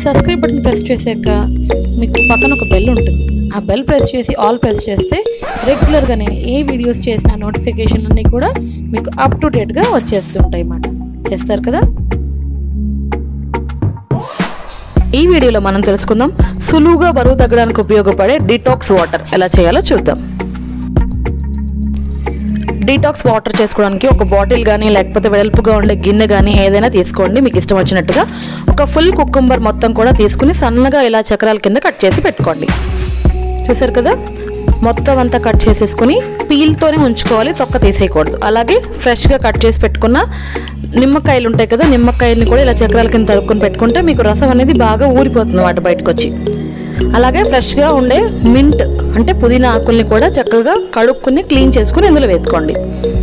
subscribe button press చేశాక మీకు పక్కన ఒక బెల్ ఉంటుంది ఆ బెల్ ప్రెస్ చేసి ఆల్ ప్రెస్ చేస్తే రెగ్యులర్గా నేను ఏ వీడియోస్ చేసిన నోటిఫికేషన్ అన్నీ కూడా మీకు అప్ టు డేట్గా వచ్చేస్తుంటాయి అన్నమాట చేస్తారు కదా ఈ వీడియోలో మనం తెలుసుకుందాం సులువుగా బరువు తగ్గడానికి ఉపయోగపడే డిటాక్స్ వాటర్ ఎలా చేయాలో చూద్దాం డీటాక్స్ వాటర్ చేసుకోవడానికి ఒక బాటిల్ కానీ లేకపోతే వెడల్పుగా ఉండే గిన్నె కానీ ఏదైనా తీసుకోండి మీకు ఇష్టం వచ్చినట్టుగా ఒక ఫుల్ కుక్కుంబర్ మొత్తం కూడా తీసుకుని సన్నగా ఇలా చక్రాల కింద కట్ చేసి పెట్టుకోండి చూసారు కదా మొత్తం అంతా కట్ చేసేసుకుని పీల్తోనే ఉంచుకోవాలి తొక్క తీసేయకూడదు అలాగే ఫ్రెష్గా కట్ చేసి పెట్టుకున్న నిమ్మకాయలు ఉంటాయి కదా నిమ్మకాయల్ని కూడా ఇలా చక్రాల కింద తరుక్కుని పెట్టుకుంటే మీకు రసం అనేది బాగా ఊరిపోతుంది వాటి బయటకు వచ్చి అలాగే ఫ్రెష్గా ఉండే మింట్ అంటే పుదీనా ఆకుల్ని కూడా చక్కగా కడుక్కుని క్లీన్ చేసుకుని ఇందులో వేసుకోండి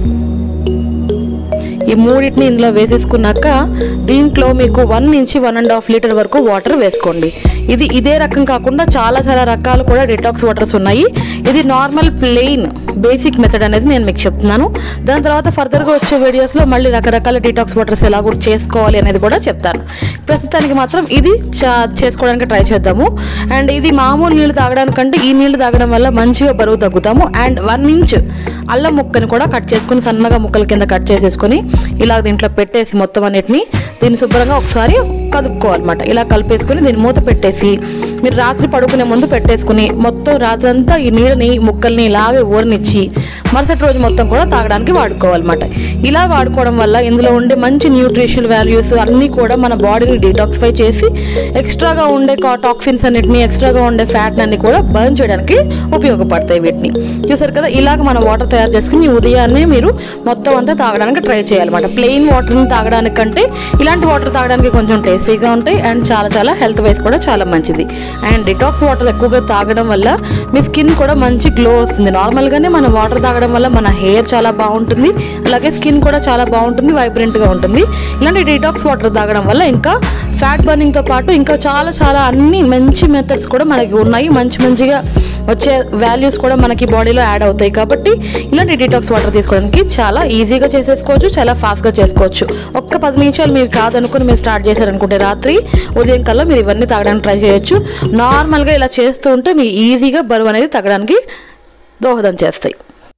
ఈ మూడింటిని ఇందులో వేసేసుకున్నాక దీంట్లో మీకు వన్ నుంచి వన్ అండ్ హాఫ్ లీటర్ వరకు వాటర్ వేసుకోండి ఇది ఇదే రకం కాకుండా చాలా చాలా రకాలు కూడా డిటాక్స్ వాటర్స్ ఉన్నాయి ఇది నార్మల్ ప్లెయిన్ బేసిక్ మెథడ్ అనేది నేను మీకు చెప్తున్నాను దాని తర్వాత ఫర్దర్గా వచ్చే వీడియోస్లో మళ్ళీ రకరకాల డిటాక్స్ వాటర్స్ ఎలా కూడా చేసుకోవాలి అనేది కూడా చెప్తాను ప్రస్తుతానికి మాత్రం ఇది చా చేసుకోవడానికి ట్రై చేద్దాము అండ్ ఇది మామూలు నీళ్ళు తాగడానికంటే ఈ నీళ్ళు తాగడం వల్ల మంచిగా బరువు తగ్గుతాము అండ్ వన్ ఇంచ్ అల్లం ముక్కని కూడా కట్ చేసుకుని సన్నగా ముక్కల కింద కట్ చేసేసుకొని ఇలా దీంట్లో పెట్టేసి మొత్తం అన్నిటిని దీన్ని శుభ్రంగా ఒకసారి కలుపుకోవాలన్నమాట ఇలా కలిపేసుకుని దీన్ని మూత పెట్టేసి మీరు రాత్రి పడుకునే ముందు పెట్టేసుకుని మొత్తం రాత్రి అంతా ఈ నీళ్ళని ముక్కల్ని ఇలాగే ఊరనిచ్చి మరుసటి రోజు మొత్తం కూడా తాగడానికి వాడుకోవాలన్నమాట ఇలా వాడుకోవడం వల్ల ఇందులో ఉండే మంచి న్యూట్రిషనల్ వాల్యూస్ అన్నీ కూడా మన బాడీని డీటాక్సిఫై చేసి ఎక్స్ట్రాగా ఉండే టాక్సిన్స్ అన్నిటిని ఎక్స్ట్రాగా ఉండే ఫ్యాట్ అన్ని కూడా బర్న్ చేయడానికి ఉపయోగపడతాయి వీటిని చూసారు కదా ఇలాగ మనం వాటర్ తయారు చేసుకుని ఉదయాన్నే మీరు మొత్తం అంతా తాగడానికి ట్రై చేయాలన్నమాట ప్లెయిన్ వాటర్ని తాగడానికంటే ఇలాంటి వాటర్ తాగడానికి కొంచెం టేస్టీగా ఉంటాయి అండ్ చాలా చాలా హెల్త్ వైజ్ కూడా చాలా మంచిది అండ్ డిటాక్స్ వాటర్ ఎక్కువగా తాగడం వల్ల మీ స్కిన్ కూడా మంచి గ్లో వస్తుంది నార్మల్గానే మనం వాటర్ తాగడం వల్ల మన హెయిర్ చాలా బాగుంటుంది అలాగే స్కిన్ కూడా చాలా బాగుంటుంది వైబ్రెంట్గా ఉంటుంది ఇలాంటి డిటాక్స్ వాటర్ తాగడం వల్ల ఇంకా ఫ్యాట్ బర్నింగ్తో పాటు ఇంకా చాలా చాలా అన్ని మంచి మెథడ్స్ కూడా మనకి ఉన్నాయి మంచి మంచిగా వచ్చే వాల్యూస్ కూడా మనకి బాడీలో యాడ్ అవుతాయి కాబట్టి ఇలాంటి డిటాక్స్ వాటర్ తీసుకోవడానికి చాలా ఈజీగా చేసేసుకోవచ్చు చాలా ఫాస్ట్గా చేసుకోవచ్చు ఒక్క పది నిమిషాలు మీరు కాదనుకుని మీరు స్టార్ట్ చేశారనుకుంటే రాత్రి ఉదయం కల్లా మీరు ఇవన్నీ తాగడానికి ట్రై చేయొచ్చు నార్మల్గా ఇలా చేస్తూ ఉంటే మీ ఈజీగా బరువు అనేది తగ్గడానికి దోహదం చేస్తాయి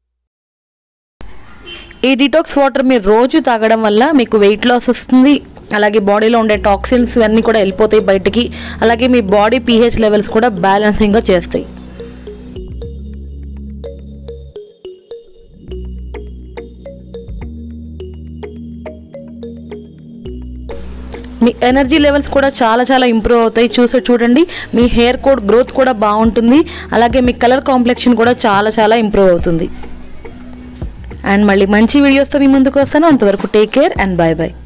ఈ డిటాక్స్ వాటర్ మీరు రోజు తాగడం వల్ల మీకు వెయిట్ లాస్ వస్తుంది అలాగే బాడీలో ఉండే టాక్సిన్స్ ఇవన్నీ కూడా వెళ్ళిపోతాయి బయటికి అలాగే మీ బాడీ పీహెచ్ లెవెల్స్ కూడా బ్యాలెన్సింగ్గా చేస్తాయి మీ ఎనర్జీ లెవెల్స్ కూడా చాలా చాలా ఇంప్రూవ్ అవుతాయి చూసి చూడండి మీ హెయిర్ కోడ్ గ్రోత్ కూడా బాగుంటుంది అలాగే మీ కలర్ కాంప్లెక్షన్ కూడా చాలా చాలా ఇంప్రూవ్ అవుతుంది అండ్ మళ్ళీ మంచి వీడియోస్తో మీ ముందుకు వస్తాను అంతవరకు take care and bye bye